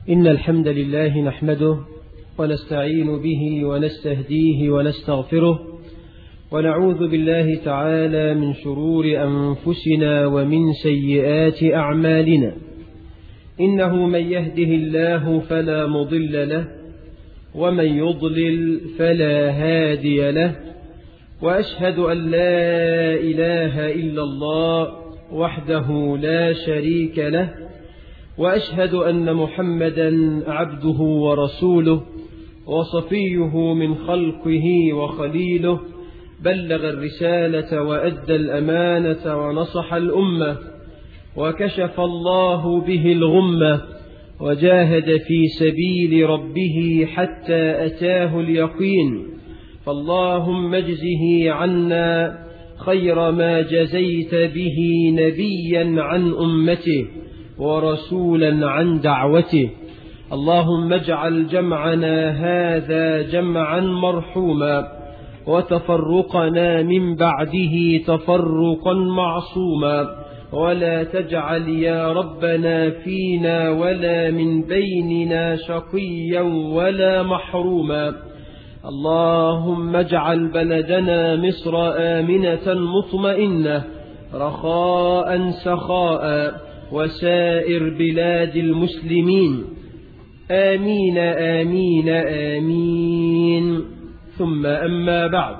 إن الحمد لله نحمده ونستعين به ونستهديه ونستغفره ونعوذ بالله تعالى من شرور أنفسنا ومن سيئات أعمالنا إنه من يهده الله فلا مضل له ومن يضلل فلا هادي له وأشهد أن لا إله إلا الله وحده لا شريك له وأشهد أن محمدا عبده ورسوله وصفيه من خلقه وخليله بلغ الرسالة وأدى الأمانة ونصح الأمة وكشف الله به الغمة وجاهد في سبيل ربه حتى أتاه اليقين فاللهم اجزه عنا خير ما جزيت به نبيا عن أمته ورسولا عن دعوته اللهم اجعل جمعنا هذا جمعا مرحوما وتفرقنا من بعده تفرقا معصوما ولا تجعل يا ربنا فينا ولا من بيننا شقيا ولا محروما اللهم اجعل بلدنا مصر آمنة مطمئنة رخاء سخاء وسائر بلاد المسلمين آمين آمين آمين ثم أما بعد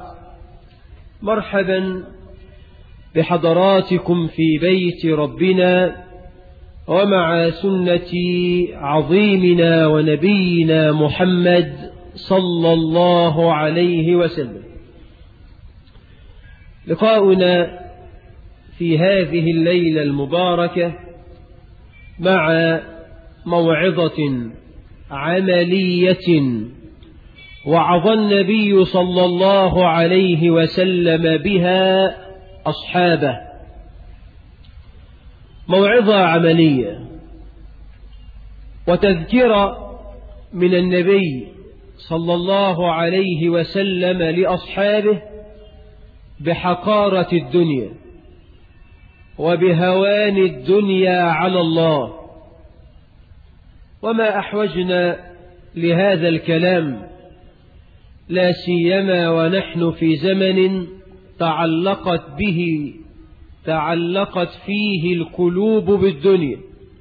مرحبا بحضراتكم في بيت ربنا ومع سنة عظيمنا ونبينا محمد صلى الله عليه وسلم لقاؤنا في هذه الليلة المباركة مع موعظة عملية وعظ النبي صلى الله عليه وسلم بها أصحابه موعظة عملية وتذكرة من النبي صلى الله عليه وسلم لأصحابه بحقارة الدنيا وبهوان الدنيا على الله وما أحوجنا لهذا الكلام لا سيما ونحن في زمن تعلقت به تعلقت فيه القلوب بالدنيا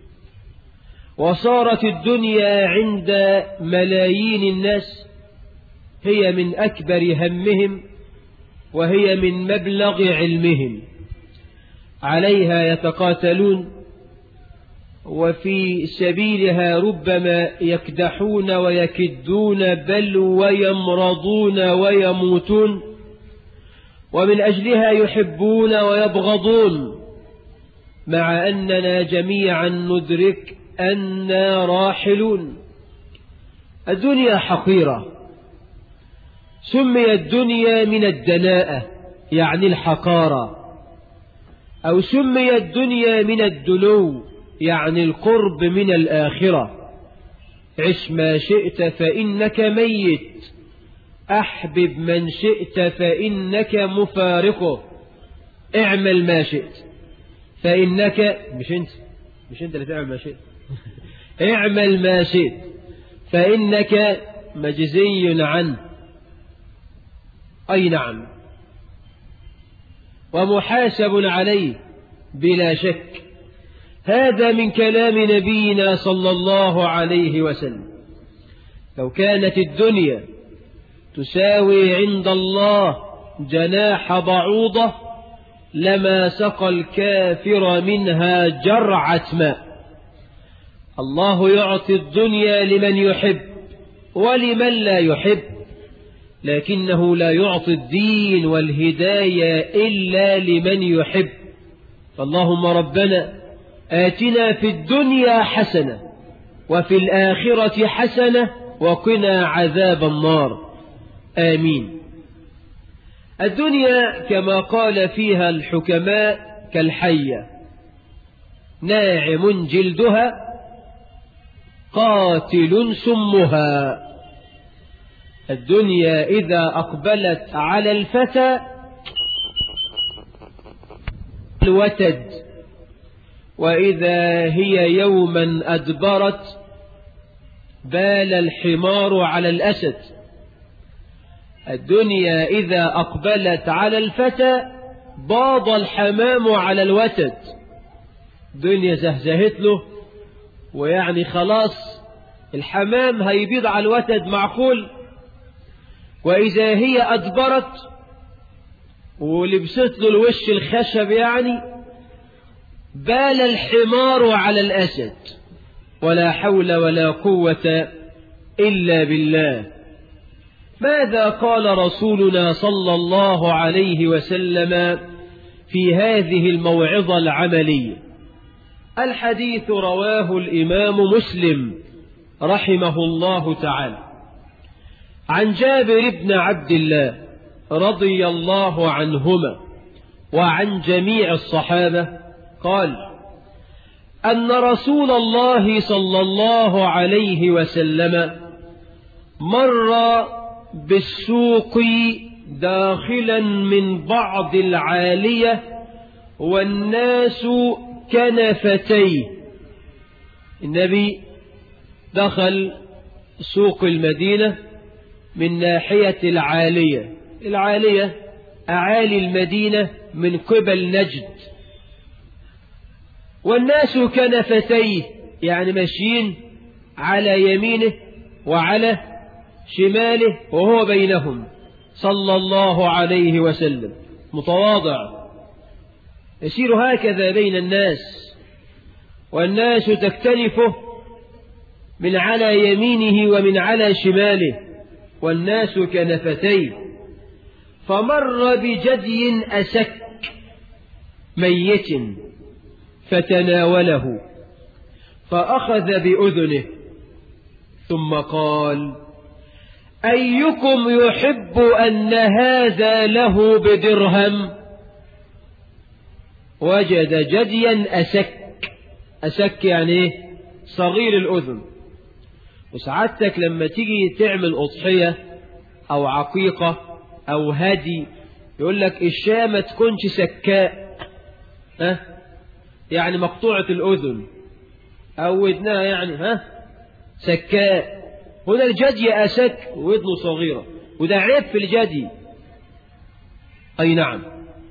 وصارت الدنيا عند ملايين الناس هي من أكبر همهم وهي من مبلغ علمهم عليها يتقاتلون وفي سبيلها ربما يكدحون ويكدون بل ويمرضون ويموتون ومن أجلها يحبون ويبغضون مع أننا جميعا ندرك أننا راحلون الدنيا حقيرة سمي الدنيا من الدناءة يعني الحقارة أو سمي الدنيا من الدنو يعني القرب من الآخرة عش ما شئت فإنك ميت أحبب من شئت فإنك مفارقه اعمل ما شئت فإنك مش أنت مش أنت اللي تعمل ما شئت اعمل ما شئت فإنك مجزي عنه أي نعم ومحاسب عليه بلا شك هذا من كلام نبينا صلى الله عليه وسلم لو كانت الدنيا تساوي عند الله جناح بعوضة لما سقى الكافر منها جرعة ماء الله يعطي الدنيا لمن يحب ولمن لا يحب لكنه لا يعطي الدين والهداية إلا لمن يحب فاللهم ربنا آتنا في الدنيا حسنة وفي الآخرة حسنة وقنا عذاب النار آمين الدنيا كما قال فيها الحكماء كالحية ناعم جلدها قاتل سمها الدنيا إذا أقبلت على الفتى الوتد وإذا هي يوما أدبرت بال الحمار على الأسد الدنيا إذا أقبلت على الفتى باض الحمام على الوتد دنيا زهزهت له ويعني خلاص الحمام هيبيض على الوتد معقول وإذا هي أدبرت ولبست له الوش الخشب يعني بال الحمار على الأسد ولا حول ولا قوة إلا بالله ماذا قال رسولنا صلى الله عليه وسلم في هذه الموعظة العملية الحديث رواه الإمام مسلم رحمه الله تعالى عن جابر بن عبد الله رضي الله عنهما وعن جميع الصحابة قال أن رسول الله صلى الله عليه وسلم مر بالسوق داخلا من بعض العالية والناس كنفتيه النبي دخل سوق المدينة من ناحية العالية العالية أعالي المدينة من قبل نجد والناس كنفتيه يعني ماشيين على يمينه وعلى شماله وهو بينهم صلى الله عليه وسلم متواضع يسير هكذا بين الناس والناس تكتنفه من على يمينه ومن على شماله والناس كنفتيه فمر بجدي أسك ميت فتناوله فأخذ بأذنه ثم قال أيكم يحب أن هذا له بدرهم وجد جديا أسك أسك يعني إيه صغير الأذن وسعادتك لما تيجي تعمل أضحية أو عقيقة أو هدي يقول لك الشاة ما تكونش سكاء ها يعني مقطوعة الأذن أو ودنها يعني ها سكاء هنا الجدي أسك ودنه صغيرة وده عيب في الجدي أي نعم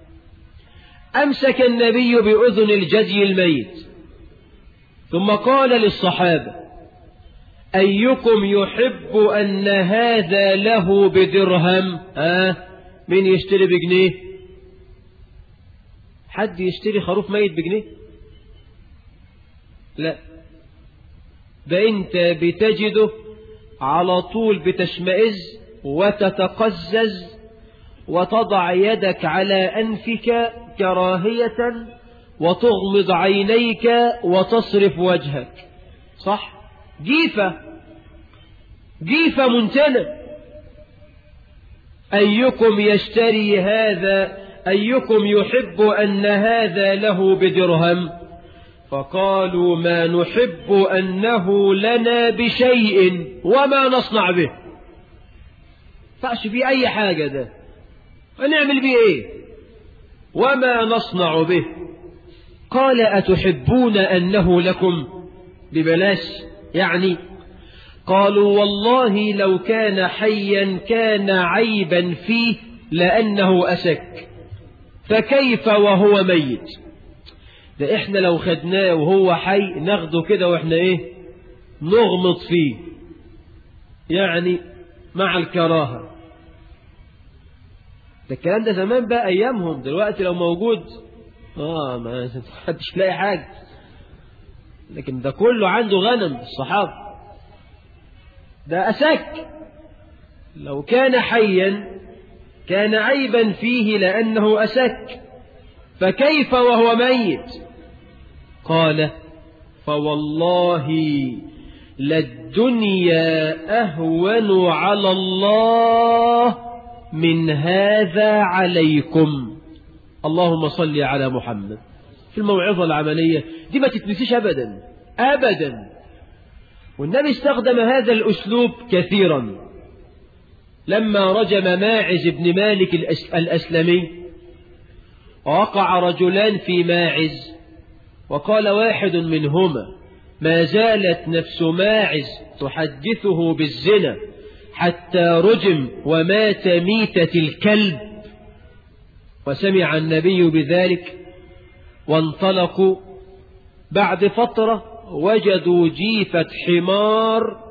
أمسك النبي بأذن الجدي الميت ثم قال للصحابة أيكم يحب أن هذا له بدرهم آه من يشتري بجنيه حد يشتري خروف ميت بجنيه لا ده انت بتجده على طول بتشمئز وتتقزز وتضع يدك على أنفك كراهية وتغمض عينيك وتصرف وجهك صح جيفة جيفة منتنة أيكم يشتري هذا أيكم يحب أن هذا له بدرهم فقالوا ما نحب أنه لنا بشيء وما نصنع به فعش في أي حاجة ده ونعمل به إيه وما نصنع به قال أتحبون أنه لكم ببلاش يعني قالوا والله لو كان حيا كان عيبا فيه لأنه أسك فكيف وهو ميت ده احنا لو خدناه وهو حي ناخده كده واحنا ايه نغمض فيه يعني مع الكراهة ده الكلام ده زمان بقى ايامهم دلوقتي لو موجود اه ما حدش لاقي حاجة لكن ده كله عنده غنم الصحابة ده أسك لو كان حيا كان عيبا فيه لأنه أسك فكيف وهو ميت قال فوالله للدنيا أهون على الله من هذا عليكم اللهم صل على محمد في الموعظة العملية دي ما تتنسيش أبدا أبدا والنبي استخدم هذا الأسلوب كثيرا لما رجم ماعز بن مالك الأسلمي ووقع رجلان في ماعز وقال واحد منهما ما زالت نفس ماعز تحدثه بالزنا حتى رجم ومات ميتة الكلب وسمع النبي بذلك وانطلقوا بعد فترة وجدوا جيفة حمار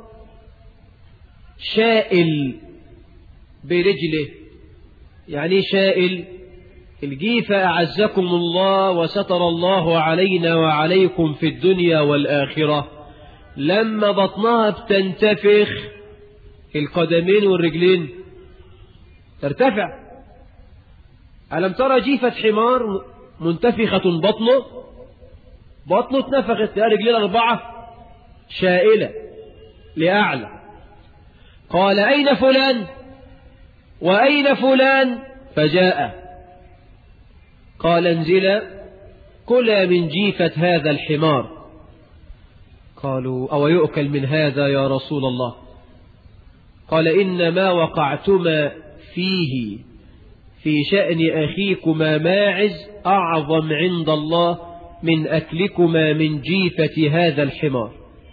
شائل برجله يعني شائل الجيفة أعزكم الله وستر الله علينا وعليكم في الدنيا والآخرة لما بطنها بتنتفخ القدمين والرجلين ترتفع ألم ترى جيفة حمار منتفخة بطنه بطنه اتنفخت يا رجلين أربعة شائلة لأعلى قال أين فلان وأين فلان فجاء قال انزلا كلا من جيفة هذا الحمار قالوا أو يؤكل من هذا يا رسول الله قال إنما وقعتما فيه في شأن أخيكما ماعز أعظم عند الله من أكلكما من جيفة هذا الحمار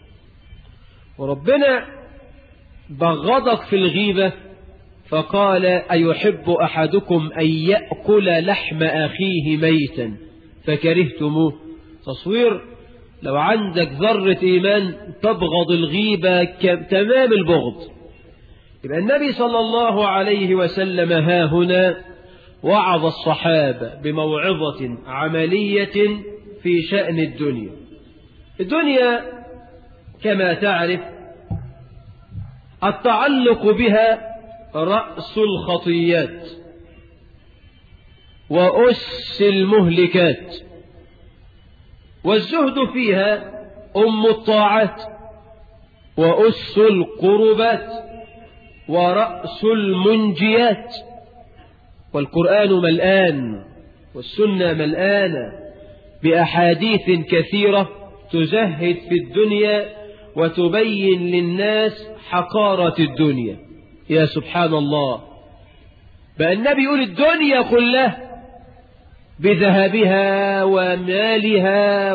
وربنا بغضك في الغيبة فقال أيحب أحدكم أن يأكل لحم أخيه ميتا فكرهتموه تصوير لو عندك ذرة إيمان تبغض الغيبة تمام البغض يبقى النبي صلى الله عليه وسلم ها هنا وعظ الصحابة بموعظة عملية في شأن الدنيا الدنيا كما تعرف التعلق بها رأس الخطيات وأس المهلكات والزهد فيها أم الطاعات وأس القربات ورأس المنجيات والقرآن ملآن والسنة ملآنة بأحاديث كثيرة تزهد في الدنيا وتبين للناس حقارة الدنيا يا سبحان الله بقى النبي يقول الدنيا كلها بذهبها ومالها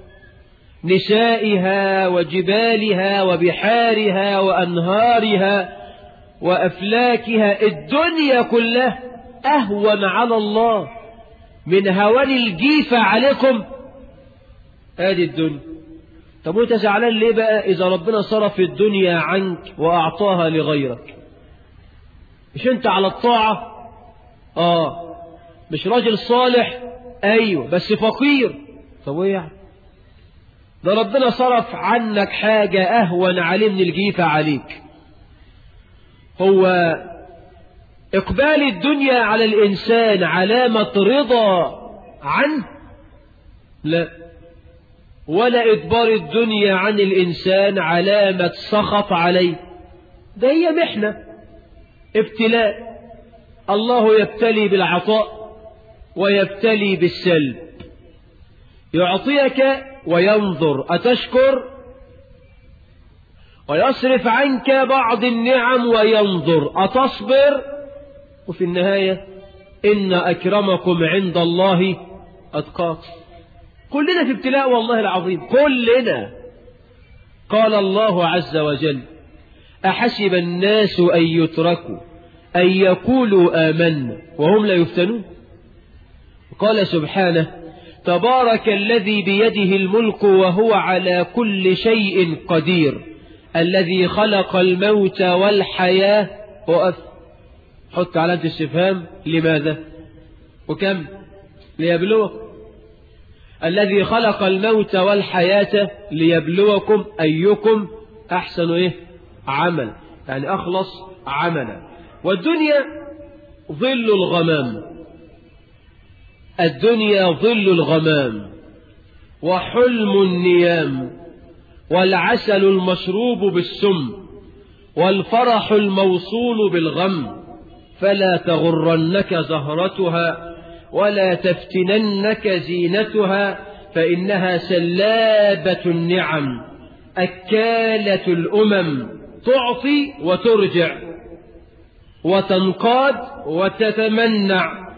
ونسائها وجبالها وبحارها وأنهارها وأفلاكها الدنيا كلها أهون على الله من هوان الجيفة عليكم هذه الدنيا طب وانت زعلان ليه بقى إذا ربنا صرف الدنيا عنك وأعطاها لغيرك مش انت على الطاعة اه مش راجل صالح ايوه بس فقير طب ايه يعني ده ربنا صرف عنك حاجة اهون عليه من الجيفة عليك هو اقبال الدنيا على الانسان علامة رضا عنه لا ولا ادبار الدنيا عن الانسان علامة سخط عليه ده هي محنه ابتلاء الله يبتلي بالعطاء ويبتلي بالسلب يعطيك وينظر أتشكر ويصرف عنك بعض النعم وينظر أتصبر وفي النهاية إن أكرمكم عند الله أتقاكم كلنا في ابتلاء والله العظيم كلنا قال الله عز وجل أحسب الناس أن يتركوا أن يقولوا آمنا وهم لا يفتنون قال سبحانه تبارك الذي بيده الملك وهو على كل شيء قدير الذي خلق الموت والحياة وأف حط علامة استفهام لماذا وكم ليبلوكم الذي خلق الموت والحياة ليبلوكم أيكم أحسن إيه عمل يعني أخلص عملا والدنيا ظل الغمام الدنيا ظل الغمام وحلم النيام والعسل المشروب بالسم والفرح الموصول بالغم فلا تغرنك زهرتها ولا تفتننك زينتها فإنها سلابة النعم أكالة الأمم تعطي وترجع وتنقاد وتتمنع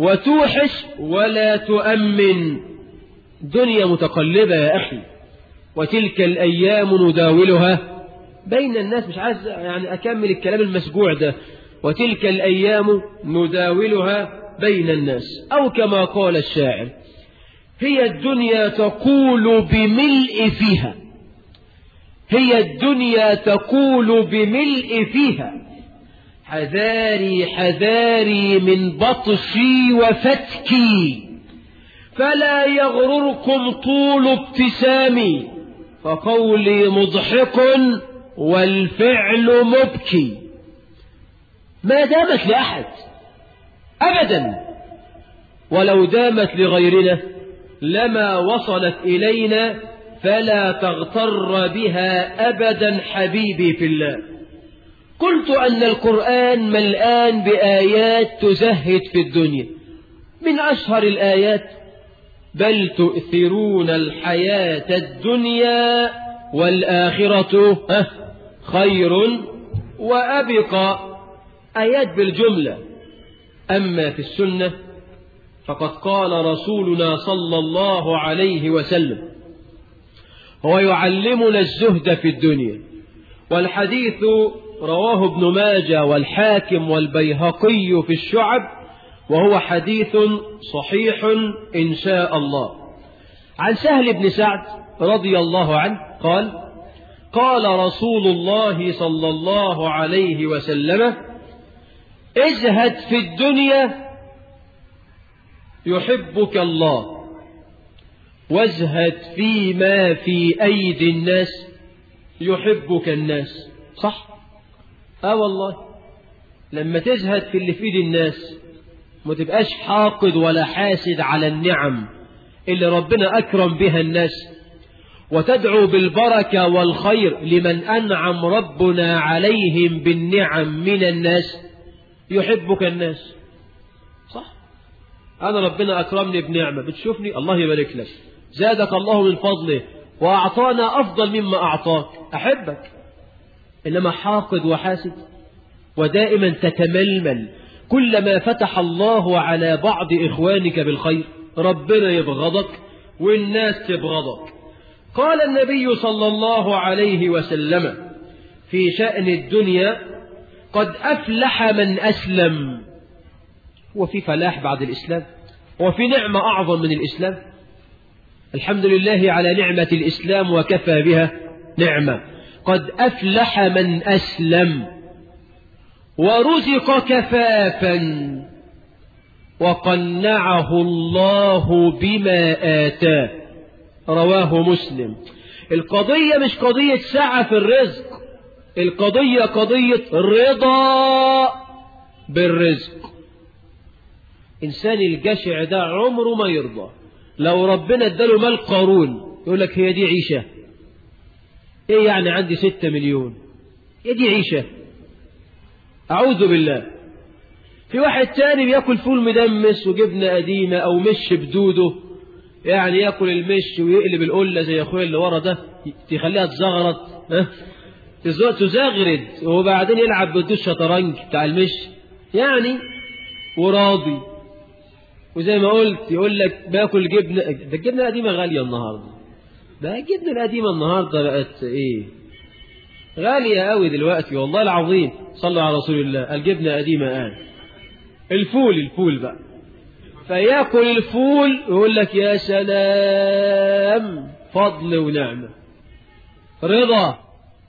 وتوحش ولا تؤمن دنيا متقلبة يا أخي وتلك الأيام نداولها بين الناس مش عايز يعني أكمل الكلام المسجوع ده وتلك الأيام نداولها بين الناس أو كما قال الشاعر هي الدنيا تقول بملء فيها هي الدنيا تقول بملء فيها حذاري حذاري من بطشي وفتكي فلا يغرركم طول ابتسامي فقولي مضحك والفعل مبكي ما دامت لأحد أبدا ولو دامت لغيرنا لما وصلت إلينا فلا تغتر بها أبدا حبيبي في الله قلت أن القرآن ملآن بآيات تزهد في الدنيا من أشهر الآيات بل تؤثرون الحياة الدنيا والآخرة خير وأبقى آيات بالجملة أما في السنة فقد قال رسولنا صلى الله عليه وسلم هو يعلمنا الزهد في الدنيا والحديث رواه ابن ماجه والحاكم والبيهقي في الشعب وهو حديث صحيح إن شاء الله عن سهل بن سعد رضي الله عنه قال قال رسول الله صلى الله عليه وسلم ازهد في الدنيا يحبك الله وازهد فيما في أيدي الناس يحبك الناس صح اه والله لما تزهد في اللي في ايد الناس ما تبقاش حاقد ولا حاسد على النعم اللي ربنا أكرم بها الناس وتدعو بالبركة والخير لمن أنعم ربنا عليهم بالنعم من الناس يحبك الناس صح أنا ربنا أكرمني بنعمة بتشوفني الله يبارك لك زادك الله من فضله وأعطانا أفضل مما أعطاك أحبك إنما حاقد وحاسد ودائما تتململ كلما فتح الله على بعض إخوانك بالخير ربنا يبغضك والناس تبغضك قال النبي صلى الله عليه وسلم في شأن الدنيا قد أفلح من أسلم وفي فلاح بعد الإسلام وفي نعمة أعظم من الإسلام الحمد لله على نعمة الإسلام وكفى بها نعمة قد أفلح من أسلم ورزق كفافا وقنعه الله بما آتاه رواه مسلم القضية مش قضية سعة في الرزق القضية قضية رضا بالرزق إنسان الجشع ده عمره ما يرضى لو ربنا اداله مال قارون يقول لك هي دي عيشة ايه يعني عندي ستة مليون هي دي عيشة أعوذ بالله في واحد تاني بياكل فول مدمس وجبنة قديمة أو مش بدوده يعني ياكل المش ويقلب القلة زي أخويا اللي ورا ده تخليها تزغرط تزغرد وبعدين يلعب بدو الشطرنج بتاع المش يعني وراضي وزي ما قلت يقول لك باكل جبنة ده الجبنة القديمة غالية النهاردة ده الجبنة القديمة النهاردة بقت ايه غالية قوي دلوقتي والله العظيم صلوا على رسول الله الجبنة قديمة الآن الفول الفول بقى فياكل الفول ويقول لك يا سلام فضل ونعمة رضا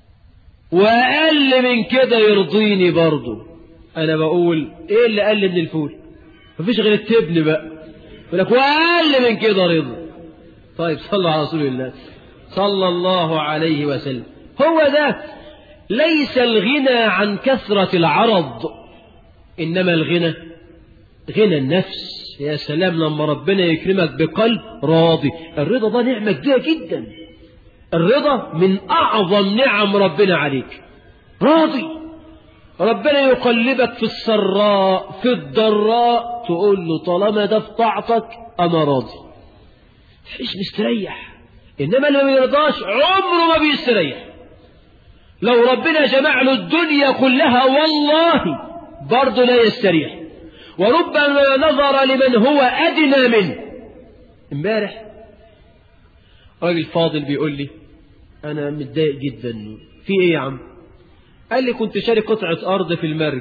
وأقل من كده يرضيني برضه أنا بقول إيه اللي أقل من الفول مفيش غير التبن بقى يقول لك وأقل من كده رضا طيب صلى على رسول الله صلى الله عليه وسلم هو ده ليس الغنى عن كثرة العرض إنما الغنى غنى النفس يا سلام لما ربنا يكرمك بقلب راضي الرضا ده نعمة كبيرة جدا الرضا من أعظم نعم ربنا عليك راضي ربنا يقلبك في السراء في الضراء تقول له طالما ده في طاعتك أنا راضي تعيش مستريح إنما اللي ما يرضاش عمره ما بيستريح لو ربنا جمع له الدنيا كلها والله برضه لا يستريح وربما نظر لمن هو أدنى منه امبارح راجل فاضل بيقول لي أنا متضايق جدا في إيه يا عم قال لي كنت شاري قطعة أرض في المرج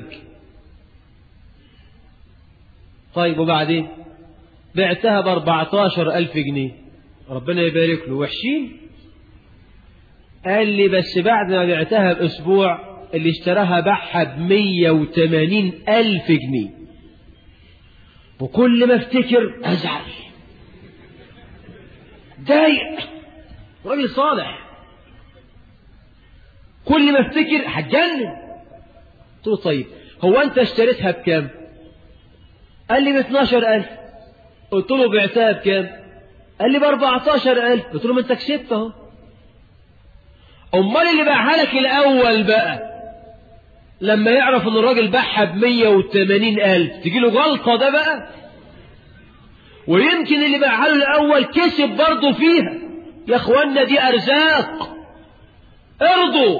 طيب وبعدين بعتها ب 14000 جنيه ربنا يبارك له وحشين قال لي بس بعد ما بعتها بأسبوع اللي اشتراها باعها ب 180 ألف جنيه وكل ما افتكر أزعل ضايق راجل صالح كل ما افتكر هتجنن قلت له طيب هو انت اشتريتها بكام قال لي ب 12000 قلت له بعتها بكام قال لي ب 14000 قلت له ما انت كسبت اهو امال اللي باعها لك الاول بقى لما يعرف ان الراجل باعها ب 180000 تجي له غلطه ده بقى ويمكن اللي باعها له الاول كسب برضه فيها يا اخوانا دي ارزاق ارضوا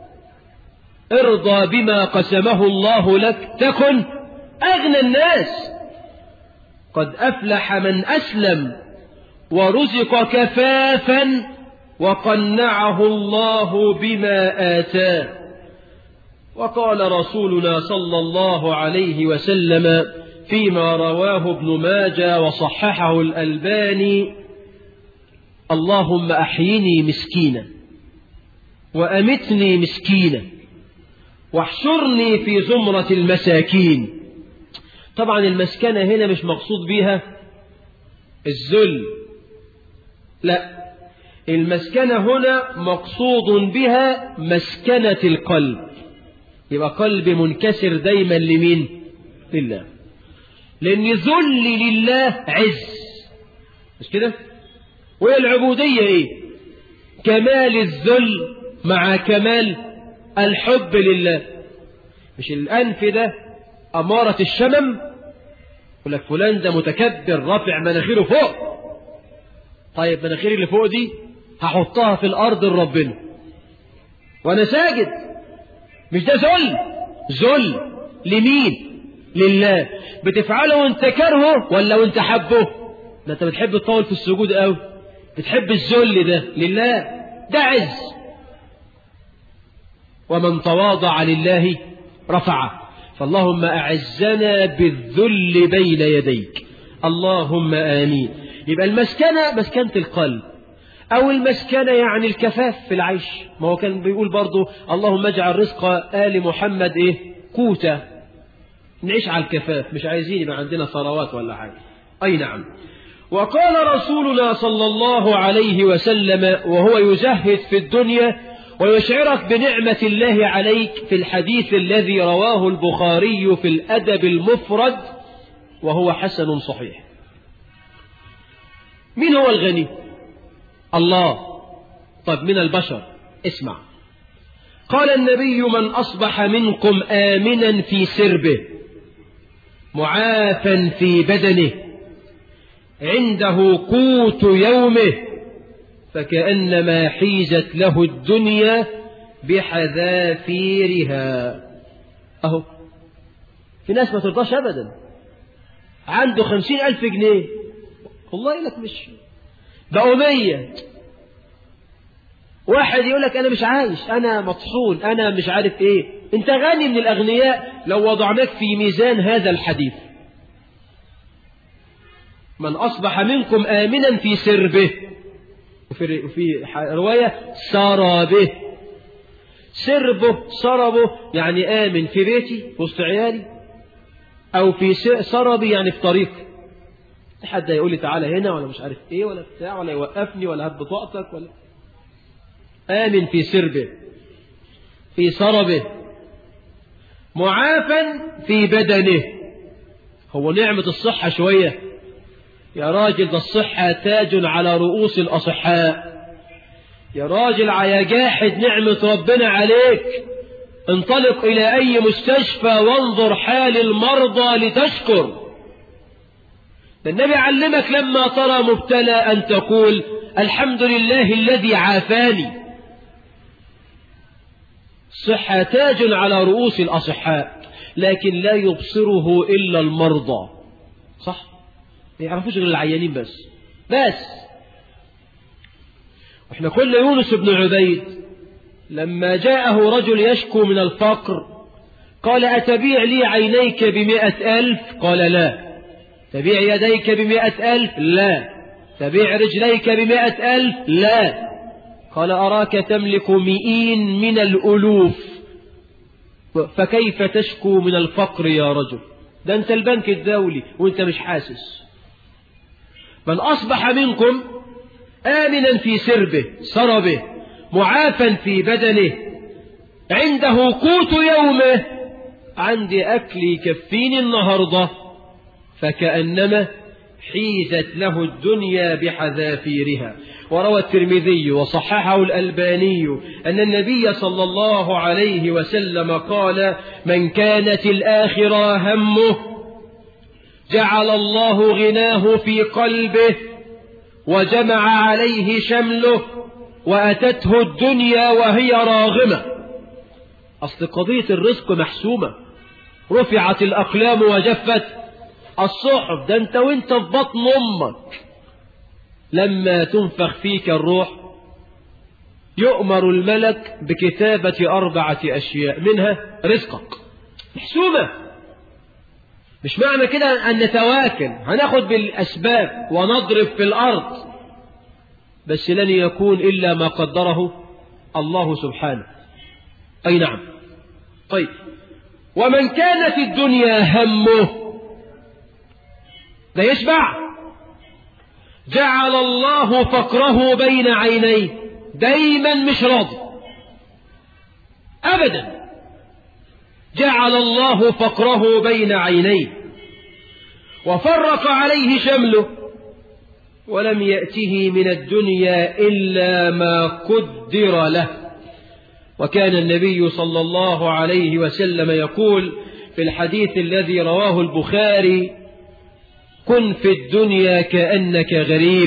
ارضى بما قسمه الله لك تكن اغنى الناس قد افلح من اسلم ورزق كفافا وقنعه الله بما اتاه وقال رسولنا صلى الله عليه وسلم فيما رواه ابن ماجه وصححه الألباني اللهم أحيني مسكينا وأمتني مسكينا واحشرني في زمرة المساكين طبعا المسكنة هنا مش مقصود بها الذل لا المسكنة هنا مقصود بها مسكنة القلب يبقى قلب منكسر دايما لمين لله لأن ذل لله عز مش كده وهي العبودية ايه كمال الذل مع كمال الحب لله مش الأنف ده أمارة الشمم يقول لك فلان ده متكبر رافع مناخيره فوق طيب مناخيري اللي فوق دي هحطها في الأرض لربنا وأنا ساجد مش ده ذل ذل لمين لله بتفعله وانت كرهه ولا وانت حبه ده انت بتحب تطول في السجود قوي بتحب الذل ده لله ده عز ومن تواضع لله رفعه فاللهم أعزنا بالذل بين يديك اللهم آمين يبقى المسكنة مسكنة القلب أو المسكنة يعني الكفاف في العيش ما هو كان بيقول برضو اللهم اجعل رزق آل محمد إيه كوتا نعيش على الكفاف مش عايزين يبقى عندنا ثروات ولا حاجة أي نعم وقال رسولنا صلى الله عليه وسلم وهو يزهد في الدنيا ويشعرك بنعمة الله عليك في الحديث الذي رواه البخاري في الأدب المفرد وهو حسن صحيح من هو الغني الله طب من البشر اسمع قال النبي من أصبح منكم آمنا في سربه معافا في بدنه عنده قوت يومه فكأنما حيزت له الدنيا بحذافيرها أهو في ناس ما ترضاش أبدا عنده خمسين ألف جنيه والله لك مش بقوا مية واحد يقول لك أنا مش عايش أنا مطحون أنا مش عارف إيه أنت غني من الأغنياء لو وضعناك في ميزان هذا الحديث من أصبح منكم آمنا في سربه وفي في رواية سربه سربه سربه يعني آمن في بيتي وسط عيالي أو في سربي يعني في طريقي حد يقول لي تعالى هنا ولا مش عارف ايه ولا بتاع ولا يوقفني ولا هات بطاقتك ولا آمن في سربه في سربه معافا في بدنه هو نعمة الصحة شوية يا راجل ده الصحة تاج على رؤوس الأصحاء يا راجل يا جاحد نعمة ربنا عليك انطلق إلى أي مستشفى وانظر حال المرضى لتشكر النبي علمك لما ترى مبتلى أن تقول الحمد لله الذي عافاني الصحة تاج على رؤوس الأصحاء لكن لا يبصره إلا المرضى صح ما يعرفوش غير العيانين بس بس احنا قلنا يونس بن عبيد لما جاءه رجل يشكو من الفقر قال أتبيع لي عينيك بمئة ألف قال لا تبيع يديك بمئة ألف لا تبيع رجليك بمئة ألف لا قال أراك تملك مئين من الألوف فكيف تشكو من الفقر يا رجل ده أنت البنك الدولي وأنت مش حاسس من أصبح منكم آمنا في سربه سربه معافا في بدنه عنده قوت يومه عندي أكل يكفيني النهاردة فكأنما حيزت له الدنيا بحذافيرها وروى الترمذي وصححه الألباني أن النبي صلى الله عليه وسلم قال من كانت الآخرة همه جعل الله غناه في قلبه وجمع عليه شمله وأتته الدنيا وهي راغمة أصل قضية الرزق محسومة رفعت الأقلام وجفت الصحف ده أنت وانت في بطن أمك لما تنفخ فيك الروح يؤمر الملك بكتابة أربعة أشياء منها رزقك محسومة مش معنى كده أن نتواكل هناخد بالأسباب ونضرب في الأرض بس لن يكون إلا ما قدره الله سبحانه أي نعم طيب ومن كانت الدنيا همه ده يشبع جعل الله فقره بين عينيه دايما مش راضي أبدا جعل الله فقره بين عينيه وفرق عليه شمله ولم يأته من الدنيا إلا ما قدر له وكان النبي صلى الله عليه وسلم يقول في الحديث الذي رواه البخاري كن في الدنيا كأنك غريب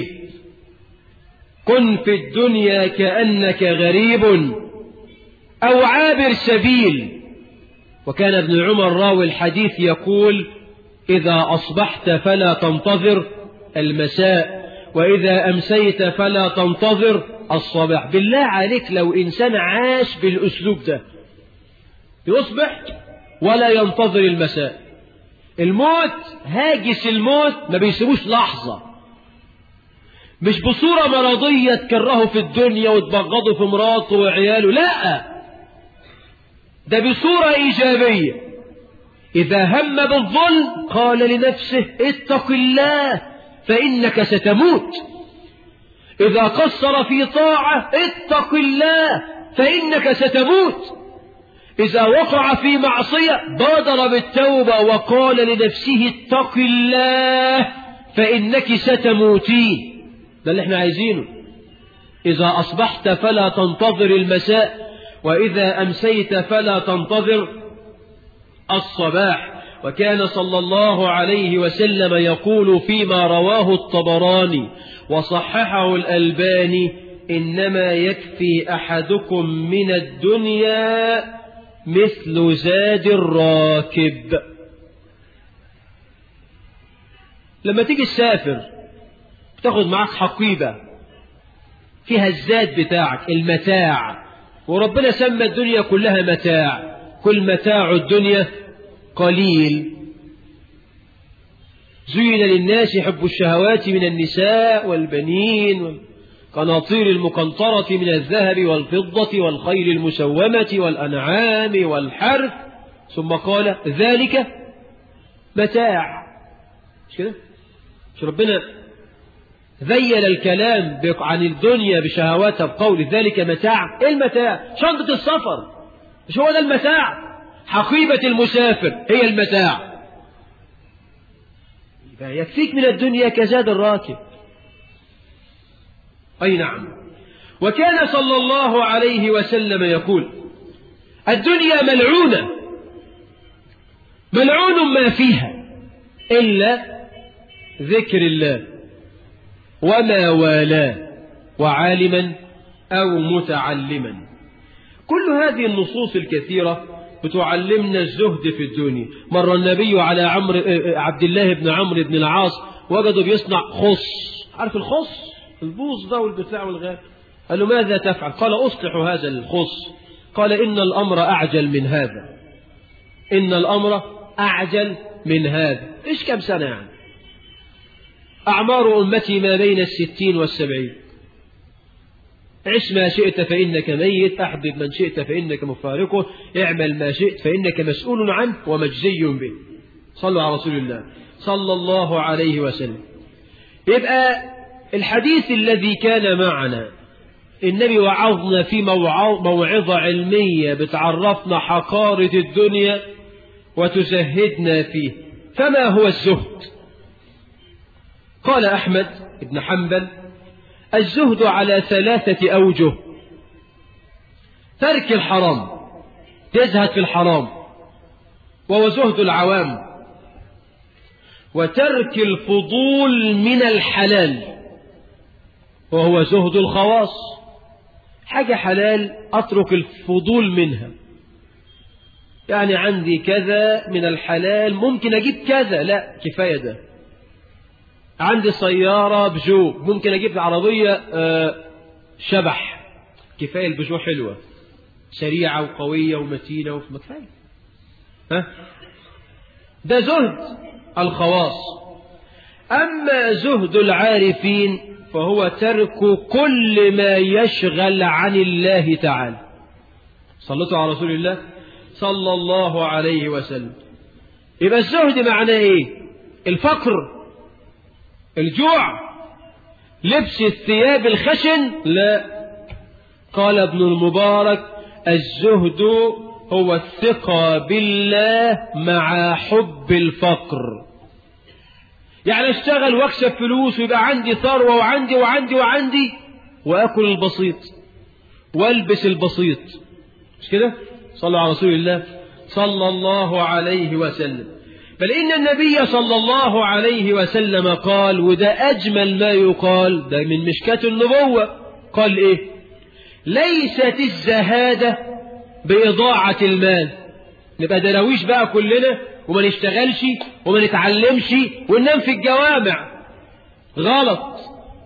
كن في الدنيا كأنك غريب أو عابر سبيل وكان ابن عمر راوي الحديث يقول إذا أصبحت فلا تنتظر المساء وإذا أمسيت فلا تنتظر الصباح بالله عليك لو إنسان عاش بالأسلوب ده يصبح ولا ينتظر المساء الموت هاجس الموت ما بيسيبوش لحظة مش بصورة مرضية تكرهه في الدنيا وتبغضه في مراته وعياله لا ده بصورة إيجابية إذا هم بالظلم قال لنفسه اتق الله فإنك ستموت إذا قصر في طاعة اتق الله فإنك ستموت إذا وقع في معصية بادر بالتوبة وقال لنفسه اتق الله فإنك ستموتين ده اللي احنا عايزينه إذا أصبحت فلا تنتظر المساء وإذا أمسيت فلا تنتظر الصباح وكان صلى الله عليه وسلم يقول فيما رواه الطبراني وصححه الألباني إنما يكفي أحدكم من الدنيا مثل زاد الراكب لما تيجي تسافر بتاخد معاك حقيبة فيها الزاد بتاعك المتاع وربنا سمى الدنيا كلها متاع كل متاع الدنيا قليل زين للناس حب الشهوات من النساء والبنين والقناطير المقنطرة من الذهب والفضة والخيل المسومة والأنعام والحرث ثم قال ذلك متاع مش كده مش ربنا ذيل الكلام عن الدنيا بشهواتها بقول ذلك متاع ايه المتاع شنطة السفر مش هو ده المتاع حقيبة المسافر هي المتاع يكفيك من الدنيا كزاد الراكب أي نعم وكان صلى الله عليه وسلم يقول الدنيا ملعونة ملعون ما فيها إلا ذكر الله وما والاه وعالما أو متعلما كل هذه النصوص الكثيرة بتعلمنا الزهد في الدنيا مر النبي على عمرو عبد الله بن عمرو بن العاص وجده بيصنع خص عارف الخص البوص ده والبتاع والغاب قال له ماذا تفعل قال أصلح هذا الخص قال إن الأمر أعجل من هذا إن الأمر أعجل من هذا إيش كم سنة يعني أعمار أمتي ما بين الستين والسبعين عش ما شئت فإنك ميت أحبب من شئت فإنك مفارقه اعمل ما شئت فإنك مسؤول عنه ومجزي به صلوا على رسول الله صلى الله عليه وسلم يبقى الحديث الذي كان معنا النبي وعظنا في موعظة علمية بتعرفنا حقارة الدنيا وتزهدنا فيه فما هو الزهد قال أحمد بن حنبل الزهد على ثلاثة أوجه ترك الحرام تزهد في الحرام وهو زهد العوام وترك الفضول من الحلال وهو زهد الخواص حاجة حلال أترك الفضول منها يعني عندي كذا من الحلال ممكن أجيب كذا لا كفاية ده عندي سيارة بجو ممكن أجيب عربية آه شبح كفاية البجو حلوة سريعة وقوية ومتينة وفي مكفاية ها ده زهد الخواص أما زهد العارفين فهو ترك كل ما يشغل عن الله تعالى صلتوا على رسول الله صلى الله عليه وسلم يبقى الزهد معناه ايه الفقر الجوع لبس الثياب الخشن لا قال ابن المبارك الزهد هو الثقة بالله مع حب الفقر يعني اشتغل واكسب فلوس ويبقى عندي ثروة وعندي وعندي وعندي واكل البسيط والبس البسيط مش كده صلوا على رسول الله صلى الله عليه وسلم بل إن النبي صلى الله عليه وسلم قال وده أجمل ما يقال ده من مشكاة النبوة قال إيه ليست الزهادة بإضاعة المال نبقى درويش بقى كلنا وما نشتغلش وما نتعلمش وننام في الجوامع غلط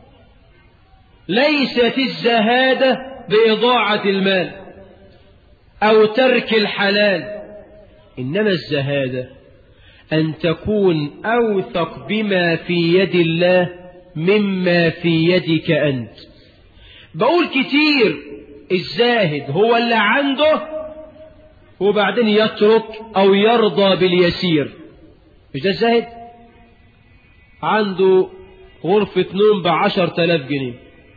ليست الزهادة بإضاعة المال أو ترك الحلال إنما الزهادة أن تكون أوثق بما في يد الله مما في يدك أنت بقول كتير الزاهد هو اللي عنده وبعدين يترك أو يرضى باليسير مش ده الزاهد عنده غرفة نوم بعشر تلاف جنيه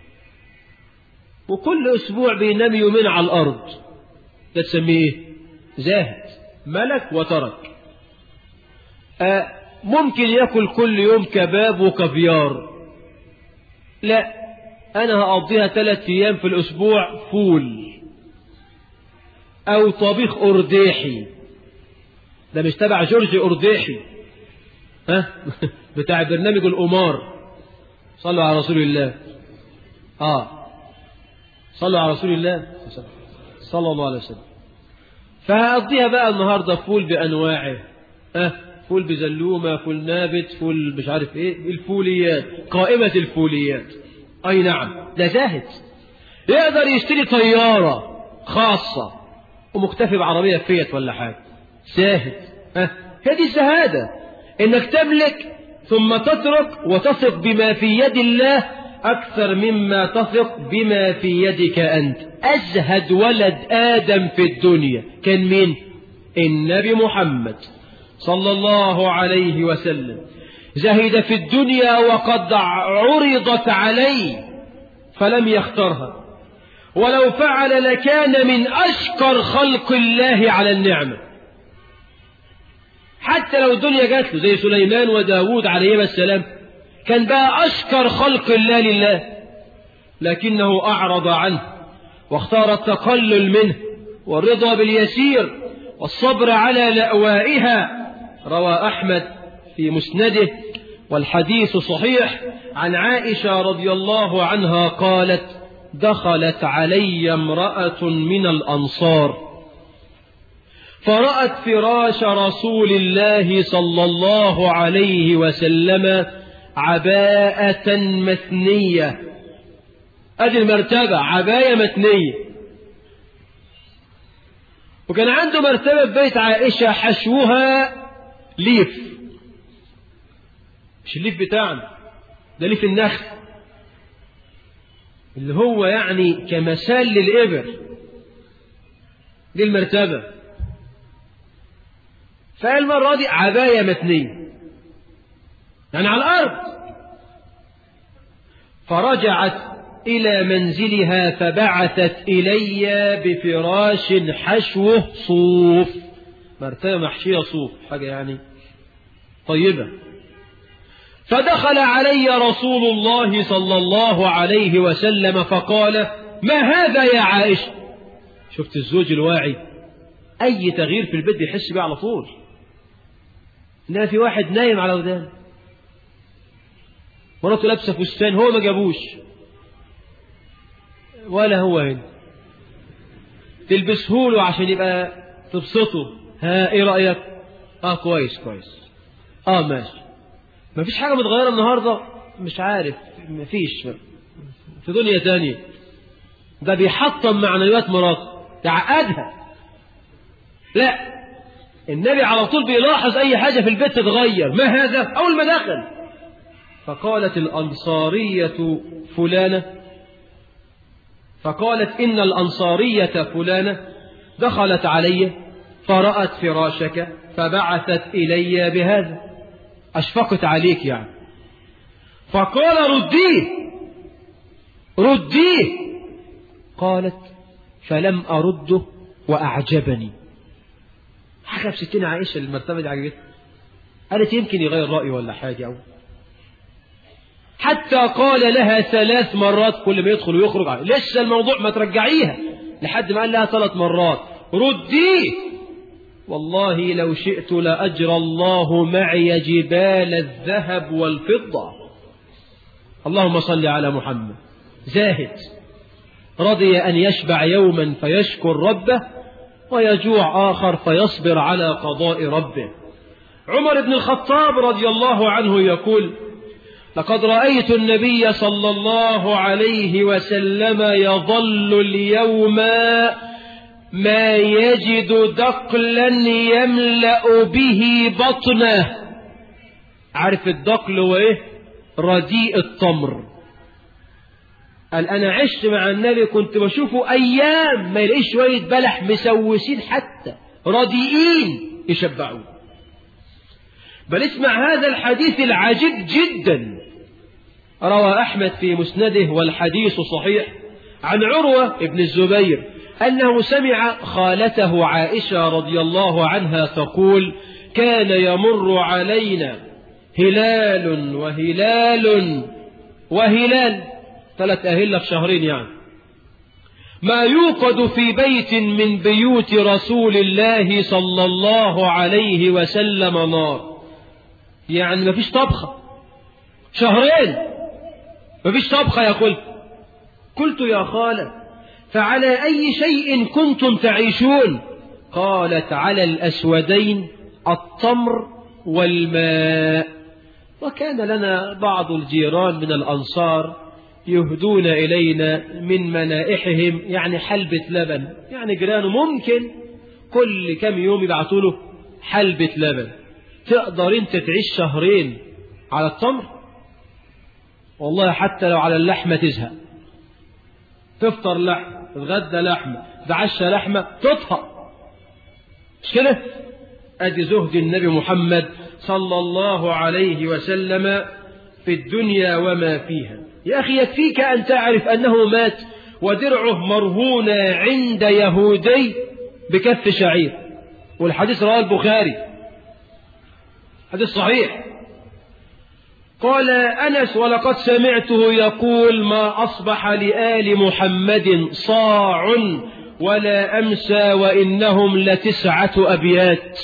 وكل أسبوع بينام يومين على الأرض ده تسميه ايه زاهد ملك وترك آه ممكن يأكل كل يوم كباب وكافيار لا أنا هقضيها ثلاث أيام في الأسبوع فول أو طبيخ أرديحي ده مش تبع جورج أرديحي ها بتاع برنامج الأمار صلوا على رسول الله آه صلوا على رسول الله صلى الله عليه وسلم فهقضيها بقى النهاردة فول بأنواعه أه فول بزلومة فول نابت فول مش عارف ايه الفوليات قائمة الفوليات اي نعم ده زاهد يقدر يشتري طيارة خاصة ومكتفي بعربية فيت ولا حاجة زاهد أه هذه الزهادة انك تملك ثم تترك وتثق بما في يد الله أكثر مما تثق بما في يدك أنت أزهد ولد آدم في الدنيا كان مين النبي محمد صلى الله عليه وسلم زهد في الدنيا وقد عرضت عليه فلم يخترها ولو فعل لكان من أشكر خلق الله على النعمة حتى لو الدنيا جات له زي سليمان وداود عليهما السلام كان بقى أشكر خلق الله لله لكنه أعرض عنه واختار التقلل منه والرضا باليسير والصبر على لأوائها روى أحمد في مسنده والحديث صحيح عن عائشة رضي الله عنها قالت دخلت علي امرأة من الأنصار فرأت فراش رسول الله صلى الله عليه وسلم عباءة مثنية ادي المرتبة عباية متنية وكان عنده مرتبة في بيت عائشة حشوها ليف مش الليف بتاعنا ده ليف النخل اللي هو يعني كمثال للإبر دي المرتبة فالمرة دي عباية متنية يعني على الأرض فرجعت إلى منزلها فبعثت إلي بفراش حشوه صوف مرتبة محشية صوف حاجة يعني طيبة فدخل علي رسول الله صلى الله عليه وسلم فقال ما هذا يا عائشة شفت الزوج الواعي أي تغيير في البيت يحس بيه على طول إنها في واحد نايم على ودان مراته لابسة فستان هو ما جابوش ولا هو هنا تلبسه له عشان يبقى تبسطه ها ايه رأيك اه كويس كويس اه ماشي مفيش حاجة متغيرة النهاردة مش عارف مفيش في دنيا تانية ده بيحطم معنويات مراته يعقدها لا النبي على طول بيلاحظ اي حاجة في البيت تتغير ما هذا اول ما دخل فقالت الانصارية فلانة فقالت إن الأنصارية فلانة دخلت علي فرأت فراشك فبعثت إلي بهذا أشفقت عليك يعني فقال رديه رديه قالت فلم أرده وأعجبني حاجة في ستين عائشة المرتبة دي عجبتها قالت يمكن يغير رأيه ولا حاجة أو حتى قال لها ثلاث مرات كل ما يدخل ويخرج لسه الموضوع ما ترجعيها لحد ما قال لها ثلاث مرات رديه والله لو شئت لأجرى الله معي جبال الذهب والفضة اللهم صل على محمد زاهد رضي أن يشبع يوما فيشكر ربه ويجوع آخر فيصبر على قضاء ربه عمر بن الخطاب رضي الله عنه يقول لقد رأيت النبي صلى الله عليه وسلم يظل اليوم ما يجد دقلا يملأ به بطنه عارف الدقل وايه رديء التمر قال انا عشت مع النبي كنت بشوفه ايام ما يلاقيش شويه بلح مسوسين حتى رديئين يشبعون بل اسمع هذا الحديث العجيب جدا روى أحمد في مسنده والحديث صحيح عن عروة ابن الزبير أنه سمع خالته عائشة رضي الله عنها تقول كان يمر علينا هلال وهلال وهلال ثلاث أهلة في شهرين يعني ما يوقد في بيت من بيوت رسول الله صلى الله عليه وسلم نار يعني ما فيش طبخة شهرين ما فيش طبخة يا قلت قلت يا خالة فعلى أي شيء كنتم تعيشون قالت على الأسودين التمر والماء وكان لنا بعض الجيران من الأنصار يهدون إلينا من منائحهم يعني حلبة لبن يعني جيرانه ممكن كل كم يوم يبعثوا له حلبة لبن تقدر انت تعيش شهرين على التمر والله حتى لو على اللحمة تزهق تفطر لحمة تتغدى لحمة تتعشى لحمة تطهق مش كده ادي زهد النبي محمد صلى الله عليه وسلم في الدنيا وما فيها يا أخي يكفيك أن تعرف أنه مات ودرعه مرهونة عند يهودي بكف شعير والحديث رواه البخاري حديث صحيح قال أنس ولقد سمعته يقول ما أصبح لآل محمد صاع ولا أمسى وإنهم لتسعة أبيات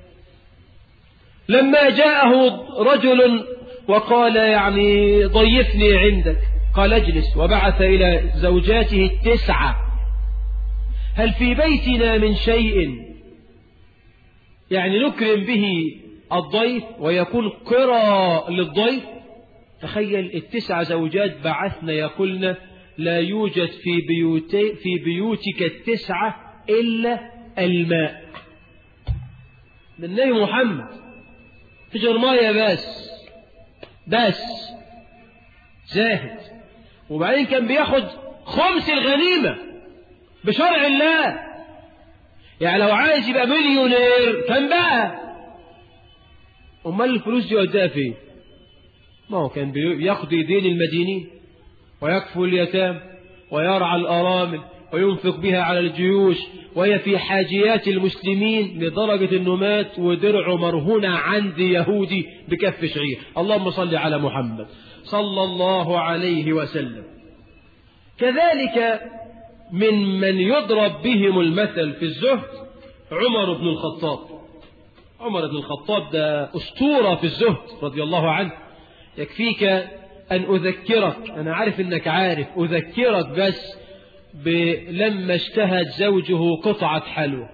لما جاءه رجل وقال يعني ضيفني عندك قال اجلس وبعث إلى زوجاته التسعة هل في بيتنا من شيء يعني نكرم به الضيف ويكون قرى للضيف تخيل التسع زوجات بعثنا يقولن لا يوجد في, بيوتي في بيوتك التسعة إلا الماء من النبي محمد في جرماية بس بس زاهد وبعدين كان بياخد خمس الغنيمة بشرع الله يعني لو عايز يبقى مليونير كان بقى امال الفلوس دي وداها فين ما هو كان بيقضي دين المدينين ويكفو اليتام ويرعى الأرامل وينفق بها على الجيوش وهي في حاجيات المسلمين لدرجة أنه مات ودرعه مرهونة عند يهودي بكف شعير اللهم صل على محمد صلى الله عليه وسلم كذلك من من يضرب بهم المثل في الزهد عمر بن الخطاب عمر بن الخطاب ده أسطورة في الزهد رضي الله عنه يكفيك أن أذكرك أنا عارف أنك عارف أذكرك بس لما اشتهت زوجه قطعة حلوى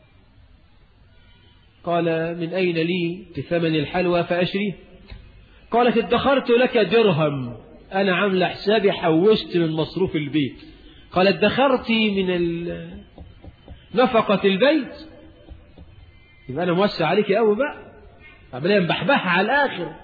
قال من أين لي بثمن الحلوى فأشريه قالت ادخرت لك درهم أنا عامل حسابي حوشت من مصروف البيت قال ادخرت من نفقة البيت يبقى أنا موسع عليك قوي بقى عمليا بحبحها على الآخر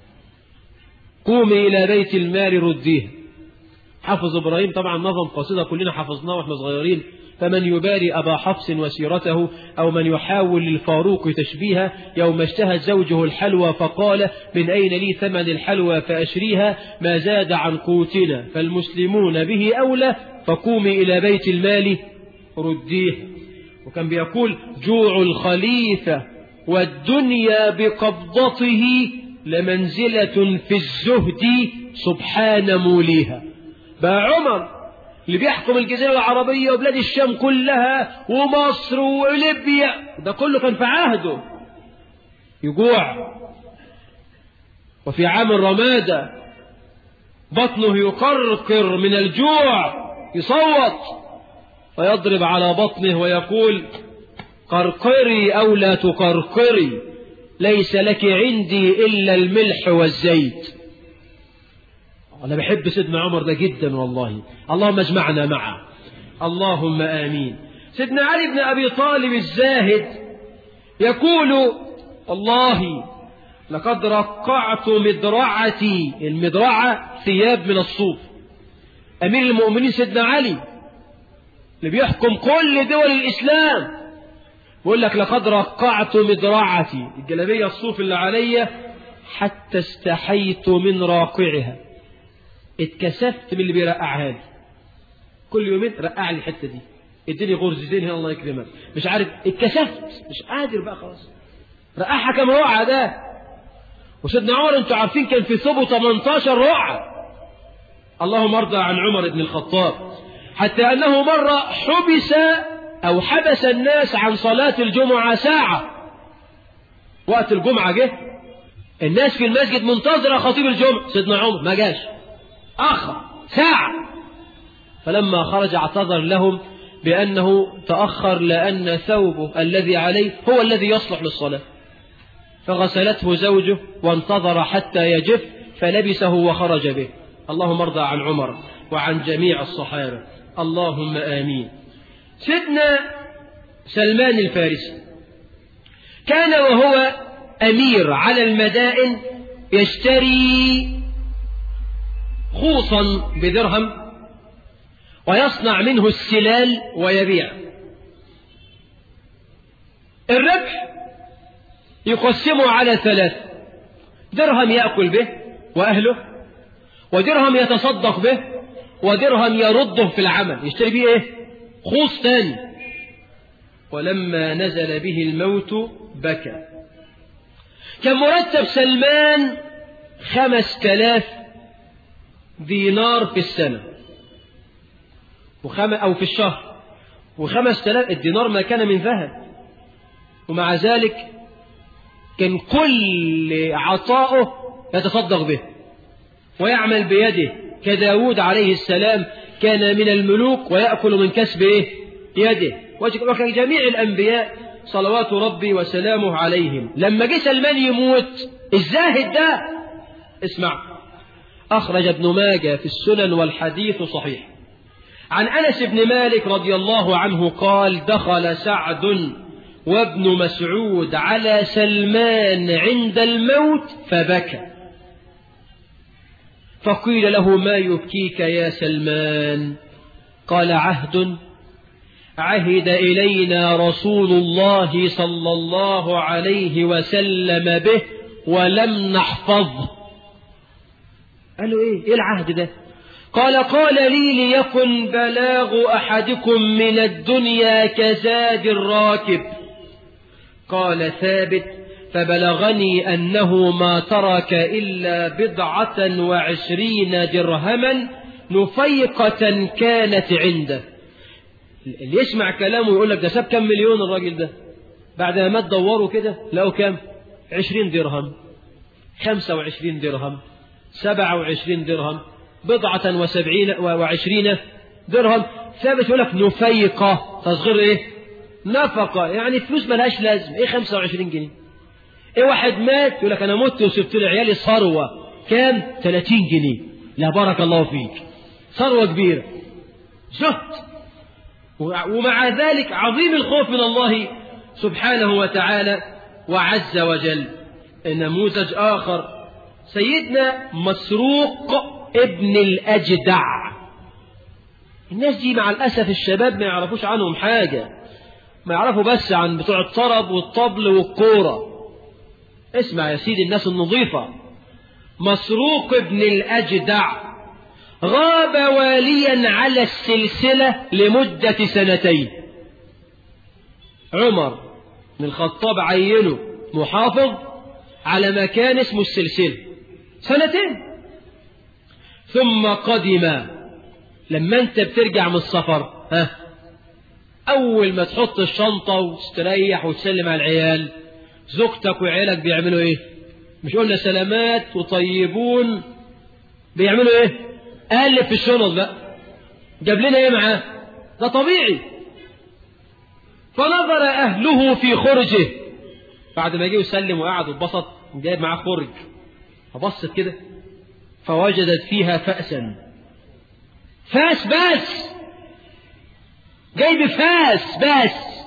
قومي إلى بيت المال رديه حافظ إبراهيم طبعا نظم قصيدة كلنا حفظناه وإحنا صغيرين فمن يباري أبا حفص وسيرته أو من يحاول للفاروق تشبيها يوم اشتهت زوجه الحلوى فقال من أين لي ثمن الحلوى فأشريها ما زاد عن قوتنا فالمسلمون به أولى فقومي إلى بيت المال رديه وكان بيقول جوع الخليفة والدنيا بقبضته لمنزلة في الزهد سبحان موليها بقى عمر اللي بيحكم الجزيرة العربية وبلاد الشام كلها ومصر وليبيا ده كله كان في عهده يجوع وفي عام الرمادة بطنه يقرقر من الجوع يصوت ويضرب على بطنه ويقول قرقري أو لا تقرقري ليس لك عندي إلا الملح والزيت أنا بحب سيدنا عمر ده جدا والله اللهم اجمعنا معه اللهم آمين سيدنا علي بن أبي طالب الزاهد يقول والله لقد رقعت مدرعتي المدرعة ثياب من الصوف أمير المؤمنين سيدنا علي اللي بيحكم كل دول الإسلام بيقول لك لقد رقعت مدرعتي الجلابية الصوف اللي عليا حتى استحيت من راقعها اتكسفت من اللي بيرقعها لي كل يومين رقع لي الحته دي اديني غرزتين هنا الله يكرمك مش عارف اتكسفت مش قادر بقى خلاص رقعها كم رقعه ده وسيدنا عمر انتوا عارفين كان في ثوبه 18 رقعه اللهم ارضى عن عمر بن الخطاب حتى انه مره حبس او حبس الناس عن صلاه الجمعه ساعه وقت الجمعه جه الناس في المسجد منتظره خطيب الجمعه سيدنا عمر ما جاش أخر ساعة فلما خرج اعتذر لهم بأنه تأخر لأن ثوبه الذي عليه هو الذي يصلح للصلاة فغسلته زوجه وانتظر حتى يجف فلبسه وخرج به اللهم ارضى عن عمر وعن جميع الصحابة اللهم آمين سيدنا سلمان الفارسي كان وهو أمير على المدائن يشتري خوصا بدرهم ويصنع منه السلال ويبيع الربح يقسمه على ثلاث درهم يأكل به وأهله ودرهم يتصدق به ودرهم يرده في العمل يشتري به ايه خوص تاني ولما نزل به الموت بكى كان مرتب سلمان خمس تلاف دينار في السنة وخم أو في الشهر وخمس تلاف الدينار ما كان من ذهب ومع ذلك كان كل عطاؤه يتصدق به ويعمل بيده كداود عليه السلام كان من الملوك ويأكل من كسب إيه؟ يده وكجميع الأنبياء صلوات ربي وسلامه عليهم لما جه سلمان يموت الزاهد ده اسمع أخرج ابن ماجه في السنن والحديث صحيح عن أنس بن مالك رضي الله عنه قال دخل سعد وابن مسعود على سلمان عند الموت فبكى فقيل له ما يبكيك يا سلمان قال عهد عهد إلينا رسول الله صلى الله عليه وسلم به ولم نحفظه قالوا إيه إيه العهد ده قال قال لي ليكن بلاغ أحدكم من الدنيا كزاد الراكب قال ثابت فبلغني أنه ما ترك إلا بضعة وعشرين درهما نفيقة كانت عنده اللي يسمع كلامه يقول لك ده ساب كم مليون الراجل ده بعد ما تدوروا كده لقوا كم عشرين درهم خمسة وعشرين درهم سبعة وعشرين درهم بضعة وسبعين وعشرين درهم ثابت يقول لك نفيقة تصغير ايه نفقة يعني فلوس ملهاش لازم ايه 25 جنيه ايه واحد مات يقول لك انا مت وسبت لعيالي ثروة كام 30 جنيه لا بارك الله فيك ثروة كبيرة زهد ومع ذلك عظيم الخوف من الله سبحانه وتعالى وعز وجل نموذج آخر سيدنا مسروق ابن الأجدع الناس دي مع الأسف الشباب ما يعرفوش عنهم حاجة ما يعرفوا بس عن بتوع الطرب والطبل والكورة اسمع يا سيدي الناس النظيفة مسروق ابن الأجدع غاب واليا على السلسلة لمدة سنتين عمر بن الخطاب عينه محافظ على مكان اسمه السلسلة سنتين ثم قدم لما انت بترجع من السفر ها اول ما تحط الشنطة وتستريح وتسلم على العيال زوجتك وعيالك بيعملوا ايه مش قلنا سلامات وطيبون بيعملوا ايه قلب في الشنط بقى جاب لنا ايه معاه ده طبيعي فنظر اهله في خرجه بعد ما جه وسلم وقعد واتبسط جايب معاه خرج فبصت كده فوجدت فيها فأسا فاس بس جايب فاس بس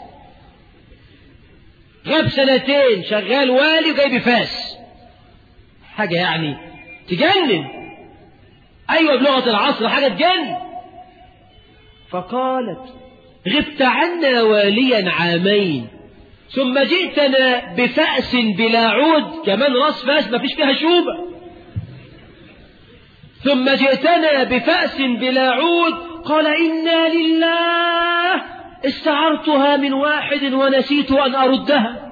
غاب سنتين شغال والي وجايب فاس حاجة يعني تجنن أيوة بلغة العصر حاجة تجنن فقالت غبت عنا واليا عامين ثم جئتنا بفأس بلا عود كمان راس فاس ما فيش فيها شوبة ثم جئتنا بفأس بلا عود قال إنا لله استعرتها من واحد ونسيت أن أردها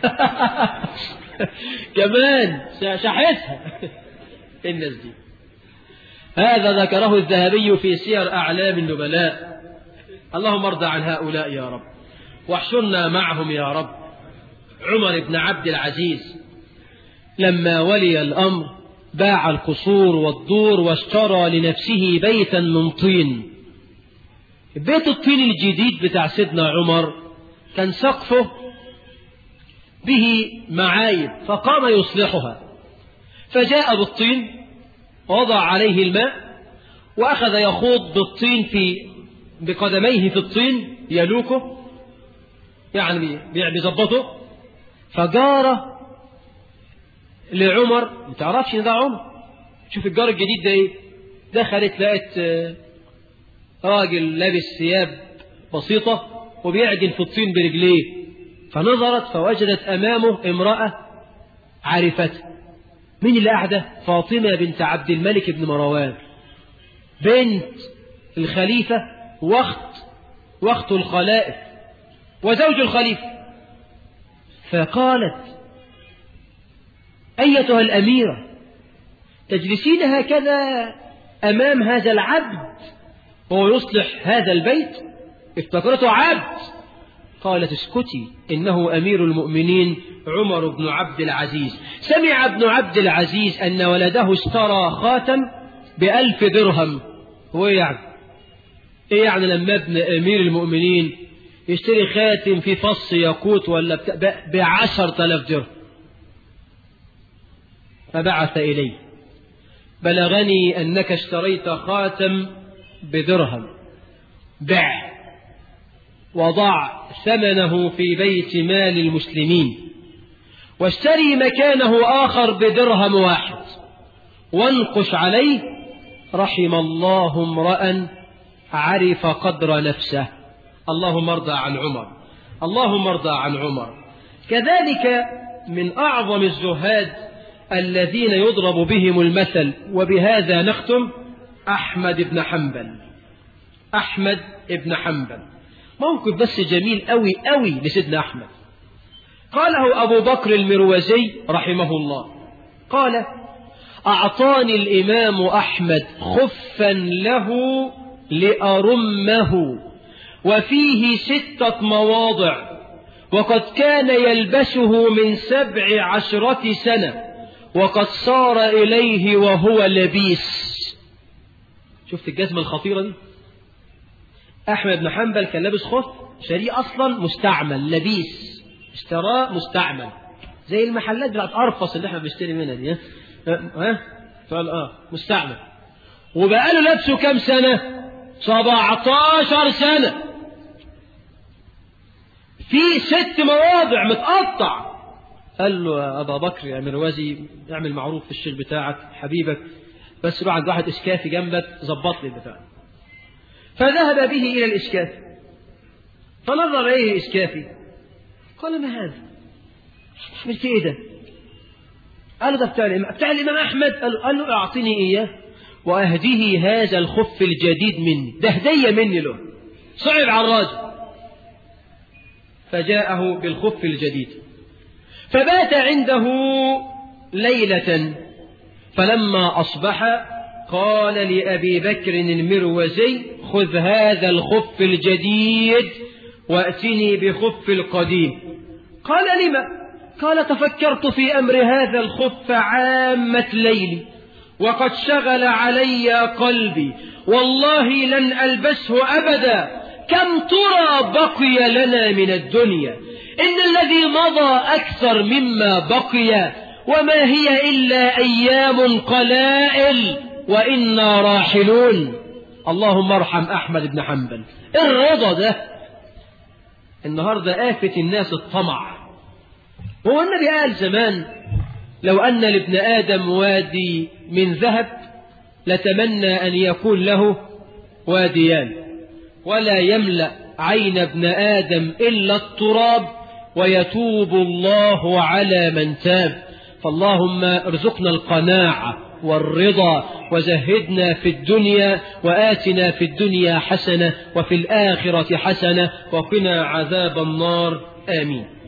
كمان شحتها الناس دي هذا ذكره الذهبي في سير أعلام النبلاء اللهم ارضى عن هؤلاء يا رب واحشرنا معهم يا رب عمر بن عبد العزيز لما ولي الأمر باع القصور والدور واشترى لنفسه بيتا من طين بيت الطين الجديد بتاع سيدنا عمر كان سقفه به معايب فقام يصلحها فجاء بالطين ووضع عليه الماء وأخذ يخوض بالطين في بقدميه في الطين يلوكه يعني بيظبطه فجار لعمر ما تعرفش ان ده عمر شوف الجار الجديد ده ايه دخلت لقت راجل لابس ثياب بسيطة وبيعجن في الطين برجليه فنظرت فوجدت أمامه امرأة عارفته مين اللي قاعدة فاطمة بنت عبد الملك بن مروان بنت الخليفة وقت وقت الخلائف وزوج الخليفة فقالت أيتها الأميرة تجلسين هكذا أمام هذا العبد وهو يصلح هذا البيت افتكرته عبد قالت اسكتي إنه أمير المؤمنين عمر بن عبد العزيز سمع ابن عبد العزيز أن ولده اشترى خاتم بألف درهم هو يعني إيه يعني لما ابن أمير المؤمنين يشتري خاتم في فص ياقوت ولا بعشر تلاف درهم فبعث إليه بلغني أنك اشتريت خاتم بدرهم بع وضع ثمنه في بيت مال المسلمين واشتري مكانه آخر بدرهم واحد وانقش عليه رحم الله امرأ عرف قدر نفسه اللهم ارضى عن عمر اللهم ارضى عن عمر كذلك من أعظم الزهاد الذين يضرب بهم المثل وبهذا نختم أحمد بن حنبل أحمد بن حنبل موقف بس جميل أوي أوي لسيدنا أحمد قاله أبو بكر المروزي رحمه الله قال أعطاني الإمام أحمد خفا له لأرمه وفيه ستة مواضع وقد كان يلبسه من سبع عشرة سنة وقد صار إليه وهو لبيس شفت الجزمة الخطيرة دي أحمد بن حنبل كان لابس خف شاريه أصلا مستعمل لبيس اشتراه مستعمل زي المحلات بتاعت أرفص اللي احنا بنشتري منها دي ها ها قال اه مستعمل وبقى له لابسه كام سنة 17 سنة في ست مواضع متقطع قال له يا أبا بكر يا مروزي اعمل معروف في الشيخ بتاعك حبيبك بس روح عند واحد إسكافي جنبك ظبط لي البتاع فذهب به إلى الإسكافي فنظر إليه الإسكافي قال ما هذا عملت إيه ده قال له ده بتاع الإمام بتاع الإمام أحمد قال له, قال له أعطني إياه وأهديه هذا الخف الجديد مني ده هدية مني له صعب على الراجل فجاءه بالخف الجديد فبات عنده ليلة فلما أصبح قال لأبي بكر المروزي خذ هذا الخف الجديد وأتني بخف القديم قال لما قال تفكرت في أمر هذا الخف عامة ليلي وقد شغل علي قلبي والله لن ألبسه أبدا كم ترى بقي لنا من الدنيا إن الذي مضى أكثر مما بقي وما هي إلا أيام قلائل وإنا راحلون اللهم ارحم أحمد بن حنبل الرضا ده النهاردة آفة الناس الطمع هو النبي قال زمان لو أن لابن آدم وادي من ذهب لتمنى أن يكون له واديان ولا يملأ عين ابن آدم إلا التراب ويتوب الله على من تاب فاللهم ارزقنا القناعة والرضا وزهدنا في الدنيا وآتنا في الدنيا حسنة وفي الآخرة حسنة وقنا عذاب النار آمين